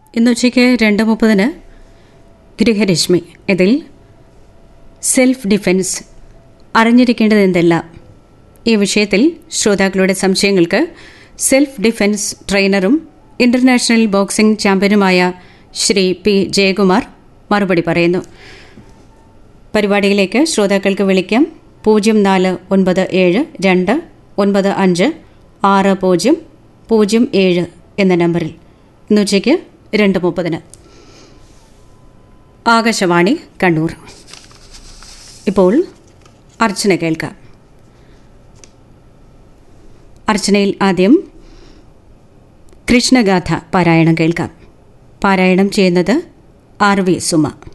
ഇന്നുച്ചയ്ക്ക് രണ്ട് മുപ്പതിന് ഗൃഹരശ്മി ഇതിൽ സെൽഫ് ഡിഫെൻസ് അറിഞ്ഞിരിക്കേണ്ടത് എന്തെല്ലാം ഈ വിഷയത്തിൽ ശ്രോതാക്കളുടെ സംശയങ്ങൾക്ക് സെൽഫ് ഡിഫെൻസ് ട്രെയിനറും ഇന്റർനാഷണൽ ബോക്സിംഗ് ചാമ്പ്യനുമായ ശ്രീ പി ജയകുമാർ മറുപടി പറയുന്നു പരിപാടിയിലേക്ക് ശ്രോതാക്കൾക്ക് വിളിക്കാം പൂജ്യം നാല് ഒൻപത് ഏഴ് രണ്ട് ഒൻപത് അഞ്ച് ആറ് പൂജ്യം പൂജ്യം ഏഴ് എന്ന നമ്പറിൽ ഇന്നുച്ചയ്ക്ക് രണ്ട് മുപ്പതിന് ആകാശവാണി കണ്ണൂർ ഇപ്പോൾ അർച്ചന കേൾക്കാം അർച്ചനയിൽ ആദ്യം കൃഷ്ണഗാഥ പാരായണം കേൾക്കാം പാരായണം ചെയ്യുന്നത് ആർ വി സുമ